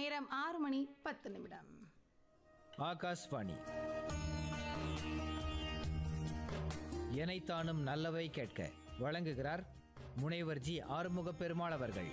நேரம் ஆறு மணி பத்து நிமிடம் ஆகாஷ்வாணி எனைத்தானும் நல்லவை கேட்க வழங்குகிறார் முனைவர் ஜி ஆறுமுக பெருமாள் அவர்கள்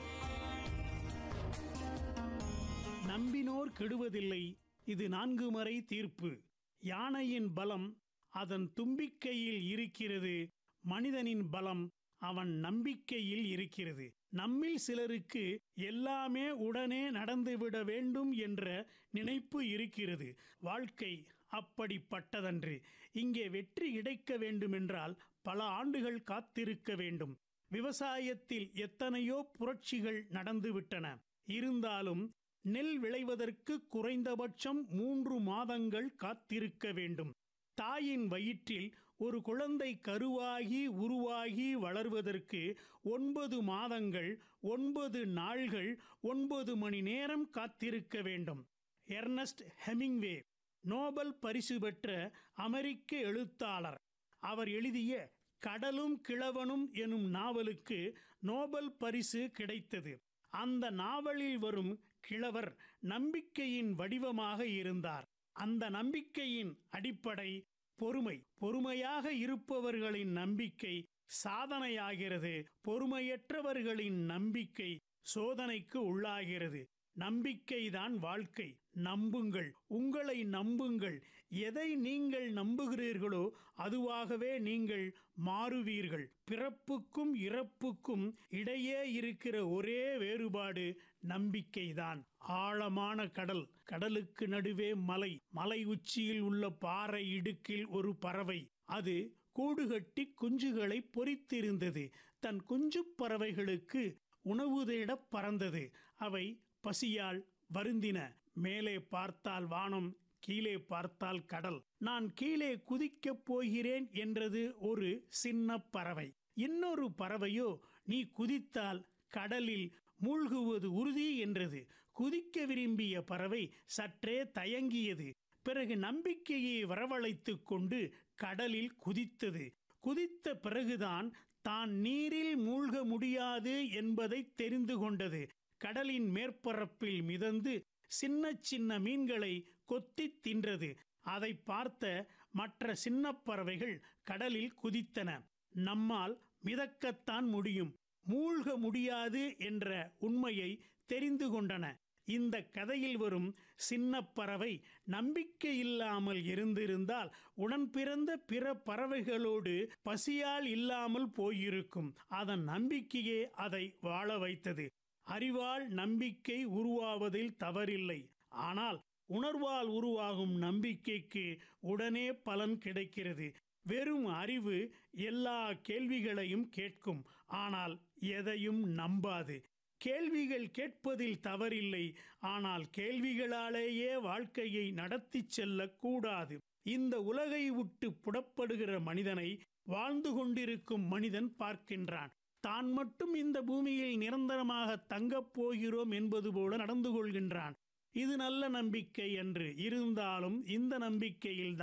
நம்பினோர் கெடுவதில்லை இது நான்கு மறை தீர்ப்பு யானையின் பலம் அதன் தும்பிக்கையில் இருக்கிறது மனிதனின் பலம் அவன் நம்பிக்கையில் இருக்கிறது நம்மில் சிலருக்கு எல்லாமே உடனே நடந்துவிட வேண்டும் என்ற நினைப்பு இருக்கிறது வாழ்க்கை அப்படிப்பட்டதன்று இங்கே வெற்றி கிடைக்க வேண்டுமென்றால் பல ஆண்டுகள் காத்திருக்க வேண்டும் விவசாயத்தில் எத்தனையோ புரட்சிகள் நடந்துவிட்டன இருந்தாலும் நெல் விளைவதற்கு குறைந்தபட்சம் மூன்று மாதங்கள் காத்திருக்க வேண்டும் தாயின் வயிற்றில் ஒரு குழந்தை கருவாகி உருவாகி வளர்வதற்கு ஒன்பது மாதங்கள் ஒன்பது நாள்கள் ஒன்பது மணி நேரம் காத்திருக்க வேண்டும் எர்னஸ்ட் ஹெமிங்வே நோபல் பரிசு பெற்ற அமெரிக்க எழுத்தாளர் அவர் எழுதிய கடலும் கிழவனும் எனும் நாவலுக்கு நோபல் பரிசு கிடைத்தது அந்த நாவலில் வரும் கிழவர் நம்பிக்கையின் வடிவமாக இருந்தார் அந்த நம்பிக்கையின் அடிப்படை பொறுமை பொறுமையாக இருப்பவர்களின் நம்பிக்கை சாதனையாகிறது பொறுமையற்றவர்களின் நம்பிக்கை சோதனைக்கு உள்ளாகிறது நம்பிக்கைதான் வாழ்க்கை நம்புங்கள் உங்களை நம்புங்கள் எதை நீங்கள் நம்புகிறீர்களோ அதுவாகவே நீங்கள் மாறுவீர்கள் பிறப்புக்கும் இறப்புக்கும் இடையே இருக்கிற ஒரே வேறுபாடு நம்பிக்கைதான் ஆழமான கடல் கடலுக்கு நடுவே மலை மலை உச்சியில் உள்ள பாறை இடுக்கில் ஒரு பறவை அது கூடுகட்டி குஞ்சுகளை பொறித்திருந்தது தன் குஞ்சுப் பறவைகளுக்கு உணவு தேடப் பறந்தது அவை பசியால் வருந்தின மேலே பார்த்தால் வானம் கீழே பார்த்தால் கடல் நான் கீழே குதிக்கப் போகிறேன் என்றது ஒரு சின்ன பறவை இன்னொரு பறவையோ நீ குதித்தால் கடலில் மூழ்குவது உறுதி என்றது குதிக்க விரும்பிய பறவை சற்றே தயங்கியது பிறகு நம்பிக்கையை வரவழைத்துக் கொண்டு கடலில் குதித்தது குதித்த பிறகுதான் தான் நீரில் மூழ்க முடியாது என்பதை தெரிந்து கொண்டது கடலின் மேற்பரப்பில் மிதந்து சின்ன சின்ன மீன்களை கொத்தித் தின்றது அதை பார்த்த மற்ற சின்ன பறவைகள் கடலில் குதித்தன நம்மால் மிதக்கத்தான் முடியும் மூழ்க முடியாது என்ற உண்மையை தெரிந்து கொண்டன இந்த கதையில் வரும் சின்ன பறவை நம்பிக்கை இல்லாமல் இருந்திருந்தால் உடன் பிறந்த பிற பறவைகளோடு பசியால் இல்லாமல் போயிருக்கும் அதன் நம்பிக்கையே அதை வாழ வைத்தது அறிவால் நம்பிக்கை உருவாவதில் தவறில்லை ஆனால் உணர்வால் உருவாகும் நம்பிக்கைக்கு உடனே பலன் கிடைக்கிறது வெறும் அறிவு எல்லா கேள்விகளையும் கேட்கும் ஆனால் எதையும் நம்பாது கேள்விகள் கேட்பதில் தவறில்லை ஆனால் கேள்விகளாலேயே வாழ்க்கையை நடத்தி செல்லக்கூடாது இந்த உலகை விட்டு புடப்படுகிற மனிதனை வாழ்ந்து கொண்டிருக்கும் மனிதன் பார்க்கின்றான் தான் மட்டும் இந்த பூமியில் நிரந்தரமாக தங்கப் போகிறோம் என்பது போல நடந்து கொள்கின்றான் இது நல்ல நம்பிக்கை என்று இருந்தாலும் இந்த நம்பிக்கையில்